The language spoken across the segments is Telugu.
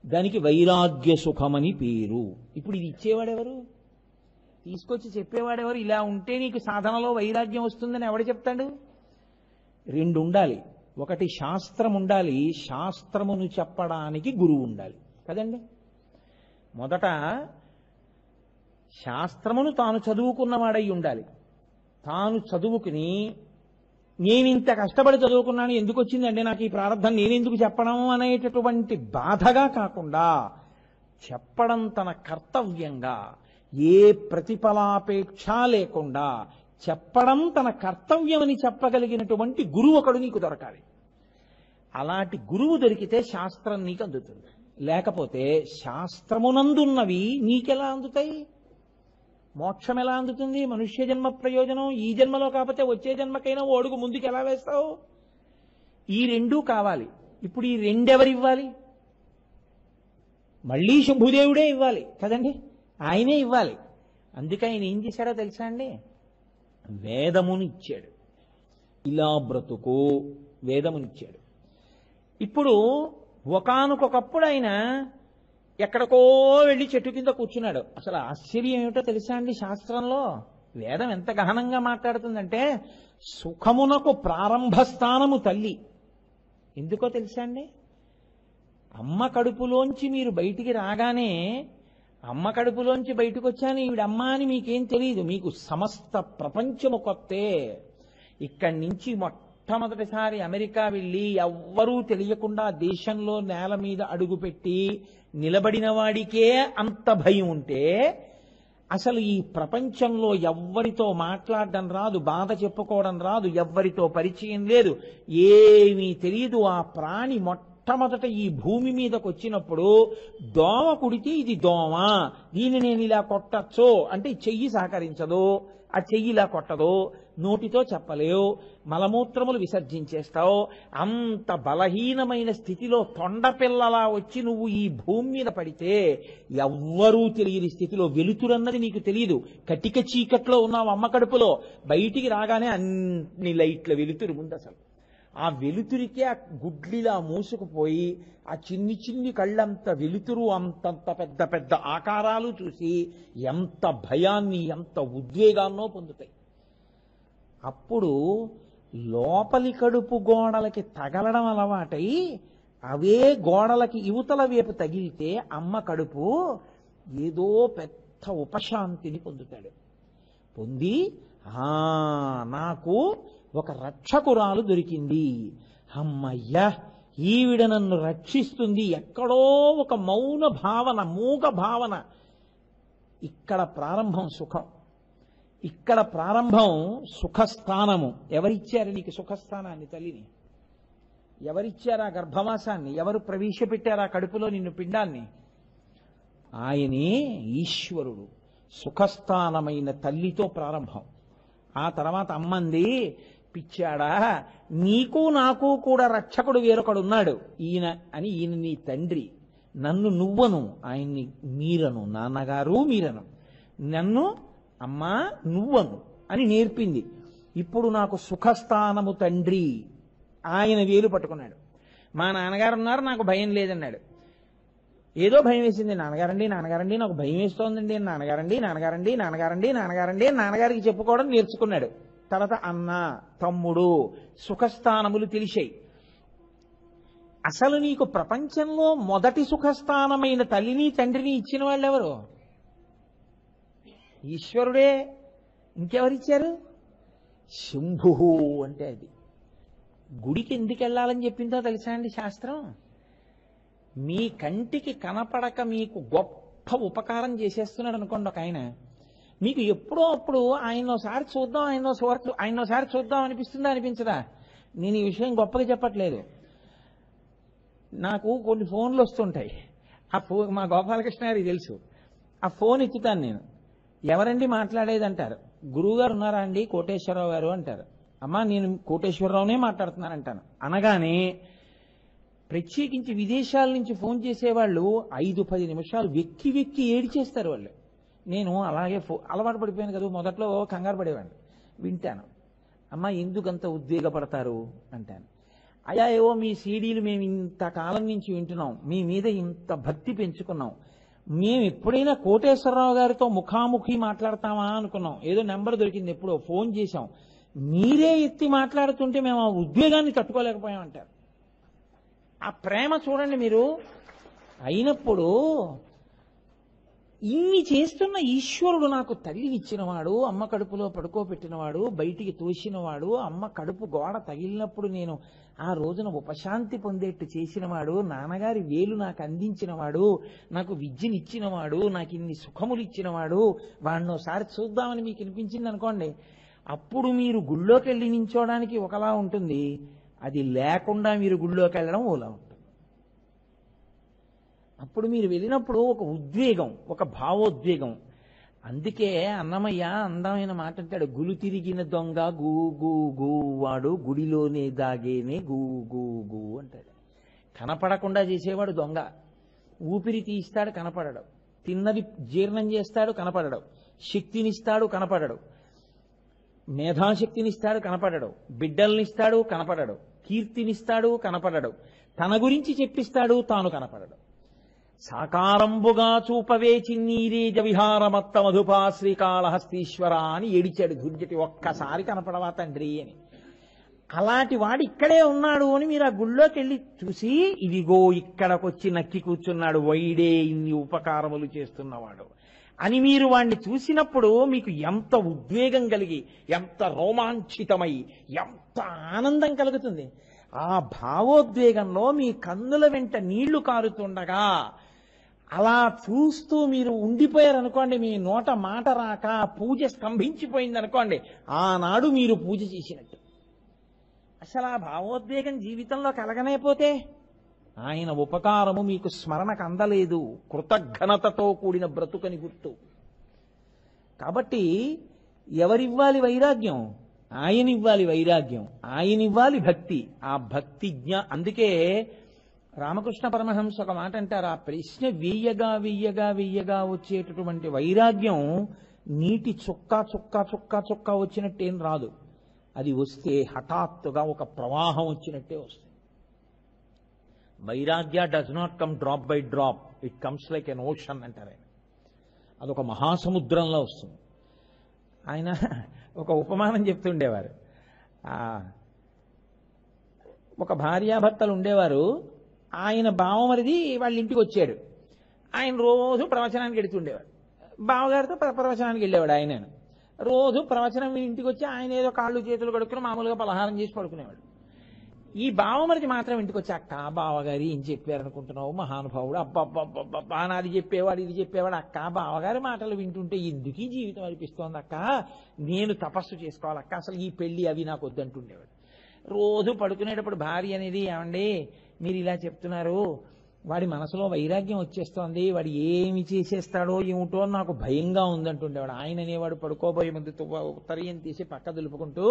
దానికి వైరాగ్య సుఖమని పేరు ఇప్పుడు ఇది ఇచ్చేవాడెవరు తీసుకొచ్చి చెప్పేవాడెవరు ఇలా ఉంటే నీకు సాధనలో వైరాగ్యం వస్తుందని ఎవడు చెప్తాడు రెండు ఉండాలి ఒకటి శాస్త్రం ఉండాలి శాస్త్రమును చెప్పడానికి గురువు ఉండాలి కదండి మొదట శాస్త్రమును తాను చదువుకున్నవాడై ఉండాలి తాను చదువుకుని నేను ఇంత కష్టపడి చదువుకున్నాను ఎందుకు వచ్చిందండి నాకు ఈ ప్రారంభం నేనెందుకు చెప్పడం అనేటటువంటి బాధగా కాకుండా చెప్పడం తన కర్తవ్యంగా ఏ ప్రతిఫలాపేక్ష లేకుండా చెప్పడం తన కర్తవ్యమని చెప్పగలిగినటువంటి గురువు ఒకడు నీకు దొరకాలి అలాంటి గురువు దొరికితే శాస్త్రం నీకు అందుతుంది లేకపోతే శాస్త్రమునందున్నవి నీకెలా అందుతాయి మోక్షం ఎలా అందుతుంది మనుష్య జన్మ ప్రయోజనం ఈ జన్మలో కాకపోతే వచ్చే జన్మకైనా ఓ అడుగు ముందుకు ఎలా వేస్తావు ఈ రెండూ కావాలి ఇప్పుడు ఈ రెండెవరు ఇవ్వాలి మళ్ళీ శంభుదేవుడే ఇవ్వాలి కదండి ఆయనే ఇవ్వాలి అందుకే ఆయన ఏం చేశాడో తెలుసా అండి వేదముని ఇచ్చాడు ఇలా బ్రతుకు వేదమునిచ్చాడు ఇప్పుడు ఒకానొకప్పుడు ఆయన ఎక్కడికో వెళ్ళి చెట్టు కింద కూర్చున్నాడు అసలు ఆశ్చర్యం ఏమిటో తెలుసా అండి శాస్త్రంలో వేదం ఎంత గహనంగా మాట్లాడుతుందంటే సుఖమునకు ప్రారంభ స్థానము తల్లి ఎందుకో తెలుసా అండి అమ్మ కడుపులోంచి మీరు బయటికి రాగానే అమ్మ కడుపులోంచి బయటకు వచ్చాను ఈవిడ అమ్మ అని మీకేం తెలియదు మీకు సమస్త ప్రపంచము కొత్తే ఇక్కడి నుంచి మొట్టమొదటిసారి అమెరికా వెళ్ళి ఎవ్వరూ తెలియకుండా దేశంలో నేల మీద అడుగుపెట్టి నిలబడిన వాడికే అంత భయం ఉంటే అసలు ఈ ప్రపంచంలో ఎవ్వరితో మాట్లాడడం రాదు బాధ చెప్పుకోవడం రాదు ఎవ్వరితో పరిచయం లేదు ఏమీ తెలియదు ఆ ప్రాణి మొట్టమొదట ఈ భూమి మీదకి వచ్చినప్పుడు దోమ కుడితే ఇది దోమ దీన్ని నేను ఇలా కొట్టచ్చో అంటే ఈ చెయ్యి సహకరించదు ఆ చెయ్యి ఇలా కొట్టదు నోటితో చెప్పలేవు మలమూత్రములు విసర్జించేస్తావు అంత బలహీనమైన స్థితిలో తొండపిల్లలా వచ్చి నువ్వు ఈ భూమి మీద పడితే ఎవ్వరూ తెలియని స్థితిలో వెలుతురన్నది నీకు తెలియదు కటిక చీకట్లో ఉన్నావు అమ్మ కడుపులో బయటికి రాగానే అన్ని లైట్ల వెలుతురు ముందు అసలు ఆ వెలుతురికే ఆ గుడ్లిలా మూసుకుపోయి ఆ చిన్ని చిన్ని కళ్ళంత వెలుతురు అంతంత పెద్ద పెద్ద ఆకారాలు చూసి ఎంత భయాన్ని ఎంత ఉద్వేగాన్నో పొందుతాయి అప్పుడు లోపలి కడుపు గోడలకి తగలడం అలవాటై అవే గోడలకి యువతల వైపు తగిలితే అమ్మ కడుపు ఏదో పెద్ద ఉపశాంతిని పొందుతాడు పొంది ఆ నాకు ఒక రక్షకురాలు దొరికింది అమ్మయ్యా ఈవిడ నన్ను రక్షిస్తుంది ఎక్కడో ఒక మౌన భావన మూగ భావన ఇక్కడ ప్రారంభం సుఖం ఇక్కడ ప్రారంభం సుఖస్థానము ఎవరిచ్చారు నీకు సుఖస్థానాన్ని తల్లిని ఎవరిచ్చారు ఆ గర్భవాసాన్ని ఎవరు ప్రవేశపెట్టారు ఆ కడుపులో నిన్ను పిండాన్ని ఆయనే ఈశ్వరుడు సుఖస్థానమైన తల్లితో ప్రారంభం ఆ తర్వాత అమ్మంది పిచ్చాడా నీకు నాకు కూడా రక్షకుడు వేరొకడున్నాడు ఈయన అని ఈయన నీ తండ్రి నన్ను నువ్వను ఆయన్ని మీరను నాన్నగారు మీరను నన్ను అమ్మా నువ్వను అని నేర్పింది ఇప్పుడు నాకు సుఖస్థానము తండ్రి ఆయన వేలు పట్టుకున్నాడు మా నాన్నగారు ఉన్నారు నాకు భయం లేదన్నాడు ఏదో భయం వేసింది నాన్నగారండి నాన్నగారండి నాకు భయం వేస్తోందండి నాన్నగారండి నాన్నగారండి నాన్నగారండి నాన్నగారండి నాన్నగారికి చెప్పుకోవడం నేర్చుకున్నాడు తర్వాత అన్న తమ్ముడు సుఖస్థానములు తెలిసాయి అసలు నీకు ప్రపంచంలో మొదటి సుఖస్థానమైన తల్లిని తండ్రిని ఇచ్చిన వాళ్ళు ఎవరు ఈశ్వరుడే ఇంకెవరిచ్చారు శంభు అంటే అది గుడికి ఎందుకు వెళ్ళాలని చెప్పిందో తెలుసా అండి శాస్త్రం మీ కంటికి కనపడక మీకు గొప్ప ఉపకారం చేసేస్తున్నాడు అనుకోండి ఒక ఆయన మీకు ఎప్పుడో అప్పుడు ఆయన ఒకసారి చూద్దాం ఆయన ఒకసారి ఆయన ఒకసారి చూద్దాం అనిపిస్తుందా అనిపించదా నేను ఈ విషయం గొప్పగా చెప్పట్లేదు నాకు కొన్ని ఫోన్లు వస్తుంటాయి ఆ ఫోన్ మా గోపాలకృష్ణ గారికి తెలుసు ఆ ఫోన్ ఎత్తుతాను నేను ఎవరండి మాట్లాడేది అంటారు గురువుగారు ఉన్నారా అండి కోటేశ్వరరావు గారు అంటారు అమ్మా నేను కోటేశ్వరరావునే మాట్లాడుతున్నానంటాను అనగానే ప్రత్యేకించి విదేశాల నుంచి ఫోన్ చేసేవాళ్ళు ఐదు పది నిమిషాలు వెక్కి వెక్కి ఏడిచేస్తారు వాళ్ళు నేను అలాగే ఫో అలవాటు పడిపోయాను కదా మొదట్లో కంగారు పడేవాడిని వింటాను అమ్మ ఎందుకంత ఉద్వేగపడతారు అంటాను అయ్యా ఏవో మీ సీడీలు మేము ఇంతకాలం నుంచి వింటున్నాం మీ మీద ఇంత భక్తి పెంచుకున్నాం మేము ఎప్పుడైనా కోటేశ్వరరావు గారితో ముఖాముఖి మాట్లాడతామా అనుకున్నాం ఏదో నెంబర్ దొరికింది ఎప్పుడో ఫోన్ చేశాం మీరే ఎత్తి మాట్లాడుతుంటే మేము ఆ ఉద్వేగాన్ని తట్టుకోలేకపోయామంటారు ఆ ప్రేమ చూడండి మీరు అయినప్పుడు ఇన్ని చేస్తున్న ఈశ్వరుడు నాకు తల్లినిచ్చినవాడు అమ్మ కడుపులో పడుకోబెట్టినవాడు బయటికి తోసినవాడు అమ్మ కడుపు గోడ తగిలినప్పుడు నేను ఆ రోజున ఉపశాంతి పొందేట్టు చేసినవాడు నాన్నగారి వేలు నాకు అందించినవాడు నాకు విద్యనిచ్చినవాడు నాకు ఇన్ని సుఖములు ఇచ్చినవాడు వాడిని ఒకసారి చూద్దామని మీకు అనిపించింది అనుకోండి అప్పుడు మీరు గుళ్ళోకి వెళ్ళి నించోడానికి ఒకలా ఉంటుంది అది లేకుండా మీరు గుళ్ళోకి వెళ్ళడం ఓలా ఉంటుంది అప్పుడు మీరు వెళ్ళినప్పుడు ఒక ఉద్వేగం ఒక భావోద్వేగం అందుకే అన్నమయ్య అందమైన మాట అంటాడు గులు తిరిగిన దొంగ గూ గూ గూ వాడు గుడిలోనే దాగేనే గూ గూ గూ అంటాడు కనపడకుండా చేసేవాడు దొంగ ఊపిరి తీస్తాడు కనపడడు తిన్నది జీర్ణం చేస్తాడు కనపడడు శక్తినిస్తాడు కనపడడు మేధాశక్తినిస్తాడు కనపడడు బిడ్డల్నిస్తాడు కనపడడు కీర్తినిస్తాడు కనపడడు తన గురించి చెప్పిస్తాడు తాను కనపడడు సాకారంబుగా చూపవే చిన్నీరేజ విహారమత్త మధుపా శ్రీకాళహస్తీశ్వర అని ఏడిచాడు గుర్జటి ఒక్కసారి కనపడవా తండ్రి అని అలాంటి వాడు ఇక్కడే ఉన్నాడు అని మీరు ఆ గుళ్ళోకి వెళ్ళి చూసి ఇదిగో ఇక్కడకొచ్చి నక్కి కూర్చున్నాడు వైడే ఇన్ని ఉపకారములు చేస్తున్నవాడు అని మీరు వాణ్ణి చూసినప్పుడు మీకు ఎంత ఉద్వేగం కలిగి ఎంత రోమాంచితమై ఎంత ఆనందం కలుగుతుంది ఆ భావోద్వేగంలో మీ కన్నుల వెంట నీళ్లు కారుతుండగా అలా చూస్తూ మీరు ఉండిపోయారు అనుకోండి మీ నోట మాట రాక పూజ స్తంభించిపోయింది అనుకోండి ఆనాడు మీరు పూజ చేసినట్టు అసలు ఆ భావోద్వేగం జీవితంలో కలగనేపోతే ఆయన ఉపకారము మీకు స్మరణకు అందలేదు కృతఘ్నతతో కూడిన బ్రతుకని గుర్తు కాబట్టి ఎవరివ్వాలి వైరాగ్యం ఆయన ఇవ్వాలి వైరాగ్యం ఆయన ఇవ్వాలి భక్తి ఆ భక్తి జ్ఞా అందుకే రామకృష్ణ పరమహంస ఒక మాట అంటారు ఆ ప్రశ్న వెయ్యగా వెయ్యగా వెయ్యగా వచ్చేటటువంటి వైరాగ్యం నీటి చుక్క చుక్క చుక్క చుక్క వచ్చినట్టేం రాదు అది వస్తే హఠాత్తుగా ఒక ప్రవాహం వచ్చినట్టే వస్తుంది వైరాగ్య does not come drop by drop it comes like an ocean అంటారు ఆయన అదొక మహాసముద్రంలో వస్తుంది ఆయన ఒక ఉపమానం చెప్తుండేవారు ఆ, ఒక భార్యాభర్తలు ఉండేవారు ఆయన బావమరిది వాళ్ళ ఇంటికి వచ్చాడు ఆయన రోజు ప్రవచనానికి వెడుతుండేవాడు బావగారితో ప్ర- ప్రవచనానికి వెళ్ళేవాడు ఆయన రోజు ప్రవచనం మీ ఇంటికి వచ్చి ఆయన ఏదో కాళ్ళు చేతులు కడుక్కుని మామూలుగా పలహారం చేసి పడుకునేవాడు ఈ బావమరిది మాత్రం ఇంటికి వచ్చి అక్క బావగారు ఏం చెప్పారనుకుంటున్నావు మహానుభావుడు అబ్బబ్బబ్బబ్బా నాది చెప్పేవాడు ఇది చెప్పేవాడు అక్క బావగారి మాటలు వింటుంటే ఎందుకు ఈ జీవితం అనిపిస్తోంది అక్క నేను తపస్సు చేసుకోవాలి అక్క అసలు ఈ పెళ్లి అవి నాకు వద్దంటుండేవాడు రోజు పడుకునేటప్పుడు భార్య అనేది ఏమండి మీరు ఇలా చెప్తున్నారు వాడి మనసులో వైరాగ్యం వచ్చేస్తోంది వాడు ఏమి చేసేస్తాడో ఏమిటో అని నాకు భయంగా ఉందంటుండేవాడు ఆయన అనేవాడు పడుకోబోయే ముందు తువ్వ- ఉత్తరీయం తీసి పక్క దులుపుకుంటూ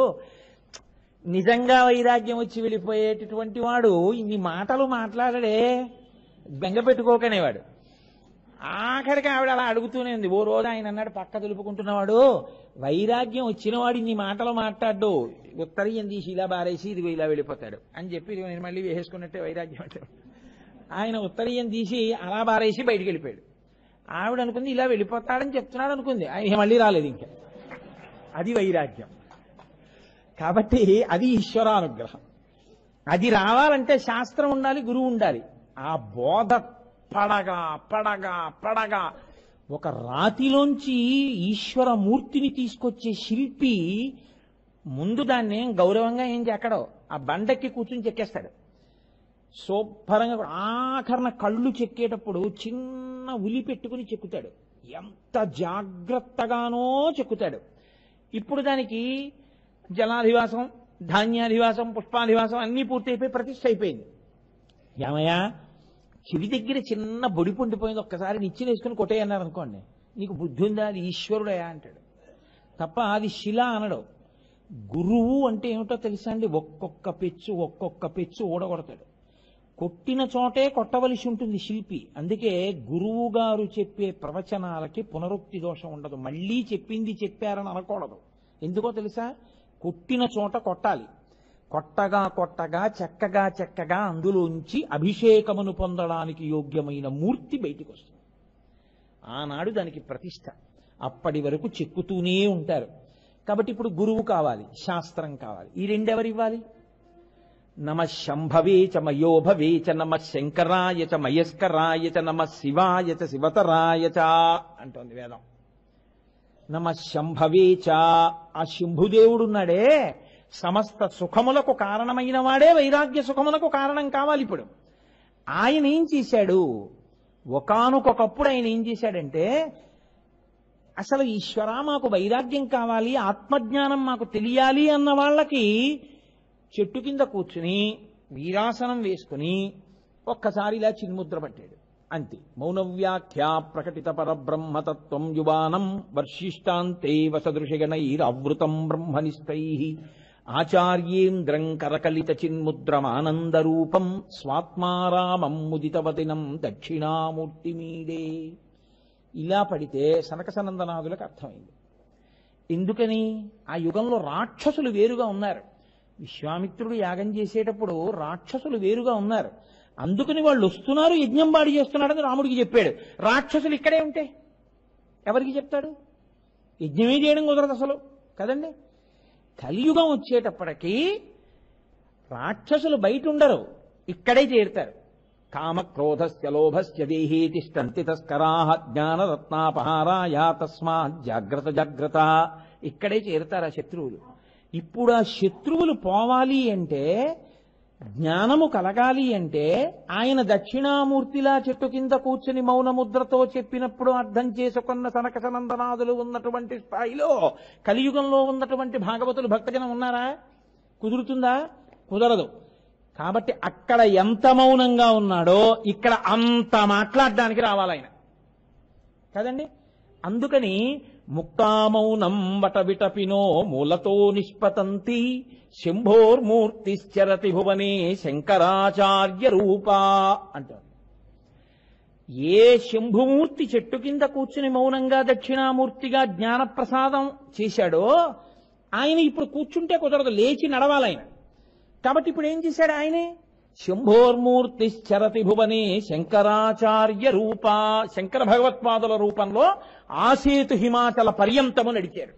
నిజంగా వైరాగ్యం వచ్చి వెళ్ళిపోయేటటువంటి వాడు ఇన్ని మాటలు మాట్లాడడే బెంగ పెట్టుకోకనేవాడు ఆఖరికి ఆవిడ అలా అడుగుతూనే ఉంది ఓ రోజు ఆయన అన్నాడు పక్క దులుపుకుంటున్నవాడు వైరాగ్యం వచ్చిన వాడు ఇన్ని మాటలు మాట్లాడు ఉత్తరీయం తీసి ఇలా బారేసి ఇదిగో ఇలా వెళ్ళిపోతాడు అని చెప్పి ఇదిగో నేను మళ్ళీ వేసేసుకున్నట్టే వైరాగ్యం అంటే ఆయన ఉత్తరీయం తీసి అలా బారేసి బయటికి వెళ్ళిపోయాడు ఆవిడ అనుకుంది ఇలా వెళ్ళిపోతాడని చెప్తున్నాడు అనుకుంది ఆయన మళ్ళీ రాలేదు ఇంకా అది వైరాగ్యం కాబట్టి అది ఈశ్వరానుగ్రహం అది రావాలంటే శాస్త్రం ఉండాలి గురువు ఉండాలి ఆ బోధ పడగా పడగా పడగా ఒక రాతిలోంచి ఈశ్వర మూర్తిని తీసుకొచ్చే శిల్పి ముందు దాన్ని ఏం గౌరవంగా ఏం చెక్కడో ఆ బండెక్కి కూర్చుని చెక్కేస్తాడు శుభ్రంగా కూడా ఆఖరణ కళ్ళు చెక్కేటప్పుడు చిన్న ఉలి పెట్టుకుని చెక్కుతాడు ఎంత జాగ్రత్తగానో చెక్కుతాడు ఇప్పుడు దానికి జలాధివాసం ధాన్యాధివాసం పుష్పాధివాసం అన్నీ పూర్తయిపోయి ప్రతిష్ఠ అయిపోయింది ఏమయ్యా చెవి దగ్గర చిన్న బొడి పుండిపోయింది ఒక్కసారి నిచ్చిన వేసుకుని కొట్టేయన్నారు అనుకోండి నీకు బుద్ధి ఉందా అది ఈశ్వరుడయా అంటాడు తప్ప అది శిల అనడు గురువు అంటే ఏమిటో తెలుసా అండి ఒక్కొక్క పెచ్చు ఒక్కొక్క పెచ్చు ఊడగొడతాడు కొట్టిన చోటే కొట్టవలసి ఉంటుంది శిల్పి అందుకే గురువు గారు చెప్పే ప్రవచనాలకి పునరుక్తి దోషం ఉండదు మళ్ళీ చెప్పింది చెప్పారని అనకూడదు ఎందుకో తెలుసా కొట్టిన చోట కొట్టాలి కొట్టగా కొట్టగా చెక్కగా చెక్కగా అందులోంచి అభిషేకమును పొందడానికి యోగ్యమైన మూర్తి బయటికి వస్తుంది ఆనాడు దానికి ప్రతిష్ట అప్పటి వరకు చెక్కుతూనే ఉంటారు కాబట్టి ఇప్పుడు గురువు కావాలి శాస్త్రం కావాలి ఈ రెండెవరు ఇవ్వాలి నమ శంభవే చ మయోభవే చ నమ శంకరాయ చ మయస్కరాయ చ నమ శివాయ చ శివతరాయ చ అంటోంది వేదం నమ శంభవే చ ఆ శంభుదేవుడున్నాడే సమస్త సుఖములకు కారణమైన వాడే వైరాగ్య సుఖములకు కారణం కావాలి ఇప్పుడు ఆయన ఏం చేశాడు ఒకానొకప్పుడు ఆయన ఏం చేశాడంటే అసలు ఈశ్వర మాకు వైరాగ్యం కావాలి ఆత్మజ్ఞానం మాకు తెలియాలి అన్న వాళ్ళకి చెట్టు కింద కూర్చుని వీరాసనం వేసుకుని ఒక్కసారి ఇలా చిన్ముద్ర పట్టాడు అంతే మౌనవ్యాఖ్యా ప్రకటిత పరబ్రహ్మతత్వం యువానం వర్షిష్టాంతే వసదృశగణైరవృతం బ్రహ్మనిష్టై ఆచార్యేంద్రం కరకలిత చిన్ముద్రమానందరూపం స్వాత్మారామం ముదితవతినం దక్షిణామూర్తిమీడే ఇలా పడితే సనకసనందనాదులకు అర్థమైంది ఎందుకని ఆ యుగంలో రాక్షసులు వేరుగా ఉన్నారు విశ్వామిత్రుడు యాగం చేసేటప్పుడు రాక్షసులు వేరుగా ఉన్నారు అందుకని వాళ్ళు వస్తున్నారు యజ్ఞం బాడి చేస్తున్నాడని రాముడికి చెప్పాడు రాక్షసులు ఇక్కడే ఉంటే ఎవరికి చెప్తాడు యజ్ఞమే చేయడం కుదరదు అసలు కదండి కలియుగం వచ్చేటప్పటికీ రాక్షసులు బయట ఉండరు ఇక్కడే చేరుతారు కామక్రోధస్య లోభస్య దేహే తిష్టంతి తస్కరా జ్ఞానరత్నాపహారాయ తస్మాత్ జాగ్రత్త జాగ్రత్త ఇక్కడే చేరుతారు ఆ శత్రువులు ఇప్పుడు ఆ శత్రువులు పోవాలి అంటే జ్ఞానము కలగాలి అంటే ఆయన దక్షిణామూర్తిలా చెట్టు కింద కూర్చుని మౌనముద్రతో చెప్పినప్పుడు అర్థం చేసుకున్న సనక సనందనాదులు ఉన్నటువంటి స్థాయిలో కలియుగంలో ఉన్నటువంటి భాగవతులు భక్తజనం ఉన్నారా కుదురుతుందా కుదరదు కాబట్టి అక్కడ ఎంత మౌనంగా ఉన్నాడో ఇక్కడ అంత మాట్లాడడానికి రావాలి ఆయన కదండి అందుకని ముక్తామౌనం వట విటపినో మూలతో నిష్పతంతి శంభోర్మూర్తిశ్చరతి భువనే శంకరాచార్య రూపా అంటారు ఏ శంభుమూర్తి చెట్టు కింద కూర్చుని మౌనంగా దక్షిణామూర్తిగా జ్ఞానప్రసాదం చేశాడో ఆయన ఇప్పుడు కూర్చుంటే కుదరదు లేచి నడవాలి ఆయన కాబట్టి ఇప్పుడు ఏం చేశాడు ఆయనే శంభోర్మూర్తిశ్చరతి భువనే శంకరాచార్య రూప శంకర భగవత్పాదుల రూపంలో ఆసేతు హిమాచల పర్యంతము నడిచారు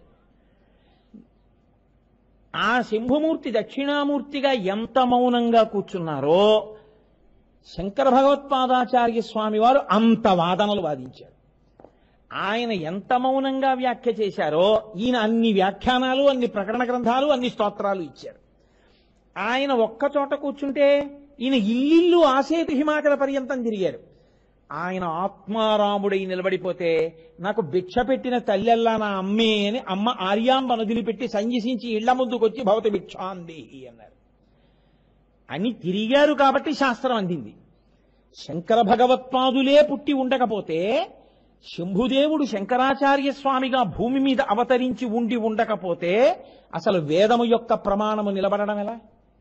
ఆ శంభుమూర్తి దక్షిణామూర్తిగా ఎంత మౌనంగా కూర్చున్నారో శంకర భగవత్పాదాచార్య స్వామి వారు అంత వాదనలు వాదించారు ఆయన ఎంత మౌనంగా వ్యాఖ్య చేశారో ఈయన అన్ని వ్యాఖ్యానాలు అన్ని ప్రకటన గ్రంథాలు అన్ని స్తోత్రాలు ఇచ్చారు ఆయన ఒక్క చోట కూర్చుంటే ఈయన ఇల్లిల్లు ఆసేతు హిమాచల పర్యంతం తిరిగారు ఆయన ఆత్మారాముడై నిలబడిపోతే నాకు భిక్ష పెట్టిన తల్లెల్లా నా అమ్మే అని అమ్మ ఆర్యాంబ వదిలిపెట్టి సంజసించి ఇళ్ల ముందుకొచ్చి భవతి భిక్షాందేహి అన్నారు అని తిరిగారు కాబట్టి శాస్త్రం అందింది శంకర భగవత్పాదులే పుట్టి ఉండకపోతే శంభుదేవుడు శంకరాచార్య స్వామిగా భూమి మీద అవతరించి ఉండి ఉండకపోతే అసలు వేదము యొక్క ప్రమాణము నిలబడడం ఎలా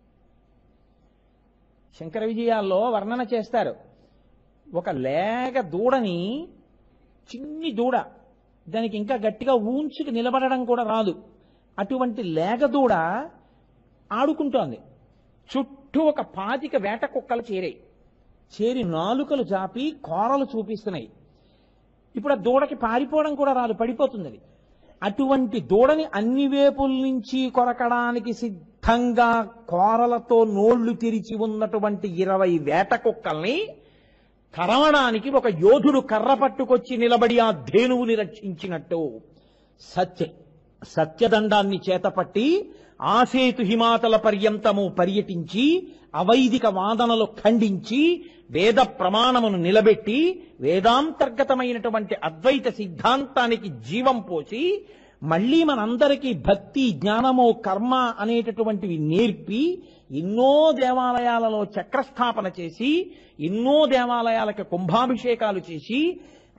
శంకర విజయాల్లో వర్ణన చేస్తారు ఒక లేగ దూడని చిన్ని దూడ దానికి ఇంకా గట్టిగా ఊంచుకు నిలబడడం కూడా రాదు అటువంటి లేగ దూడ ఆడుకుంటోంది చుట్టూ ఒక పాతిక వేట కుక్కలు చేరాయి చేరి నాలుకలు చాపి కోరలు చూపిస్తున్నాయి ఇప్పుడు ఆ దూడకి పారిపోవడం కూడా రాదు పడిపోతుంది అది అటువంటి దూడని అన్ని వేపుల నుంచి కొరకడానికి సిద్ధంగా కోరలతో నోళ్లు తెరిచి ఉన్నటువంటి ఇరవై వేట కుక్కల్ని తరవడానికి ఒక యోధుడు కర్ర పట్టుకొచ్చి నిలబడి ఆ ధేనువుని రక్షించినట్టు సత్య సత్యదండాన్ని చేతపట్టి ఆసేతు హిమాతల పర్యంతము పర్యటించి అవైదిక వాదనలు ఖండించి వేద ప్రమాణమును నిలబెట్టి వేదాంతర్గతమైనటువంటి అద్వైత సిద్ధాంతానికి జీవం పోసి మళ్ళీ మనందరికీ భక్తి జ్ఞానము కర్మ అనేటటువంటివి నేర్పి ఎన్నో దేవాలయాలలో చక్రస్థాపన చేసి ఎన్నో దేవాలయాలకు కుంభాభిషేకాలు చేసి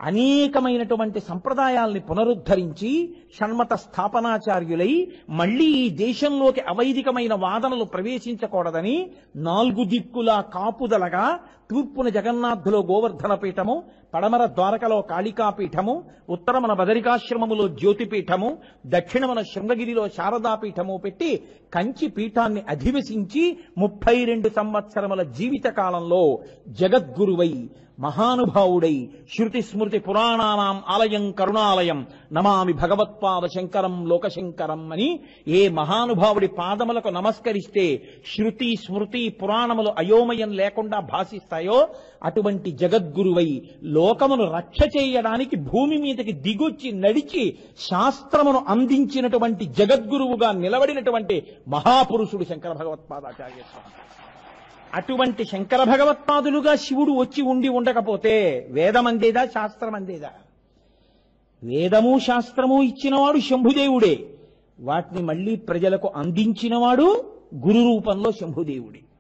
అనేకమైనటువంటి సంప్రదాయాల్ని పునరుద్ధరించి షణ్మత స్థాపనాచార్యులై మళ్ళీ ఈ దేశంలోకి అవైదికమైన వాదనలు ప్రవేశించకూడదని నాలుగు దిక్కులా కాపుదలగా తూర్పున జగన్నాథులో గోవర్ధన పీఠము పడమర ద్వారకలో కాళికాపీఠము ఉత్తరమున బదరికాశ్రమములో జ్యోతిపీఠము దక్షిణమున శృంగగిరిలో శారదాపీఠము పెట్టి కంచి పీఠాన్ని అధివసించి ముప్పై రెండు సంవత్సరముల జీవిత కాలంలో జగద్గురువై మహానుభావుడై శృతి స్మృతి పురాణానాం ఆలయం కరుణాలయం నమామి భగవత్పాద శంకరం లోకశంకరం అని ఏ మహానుభావుడి పాదములకు నమస్కరిస్తే శృతి స్మృతి పురాణములు అయోమయం లేకుండా భాషిస్తాయో అటువంటి జగద్గురువై లోకమును రక్ష చేయడానికి భూమి మీదకి దిగొచ్చి నడిచి శాస్త్రమును అందించినటువంటి జగద్గురువుగా నిలబడినటువంటి మహాపురుషుడు శంకర భగవత్పాదాచార్య స్వామి అటువంటి శంకర భగవత్పాదులుగా శివుడు వచ్చి ఉండి ఉండకపోతే వేదం అందేదా శాస్త్రం అందేదా వేదము శాస్త్రము ఇచ్చినవాడు శంభుదేవుడే వాటిని మళ్ళీ ప్రజలకు అందించినవాడు గురు రూపంలో శంభుదేవుడే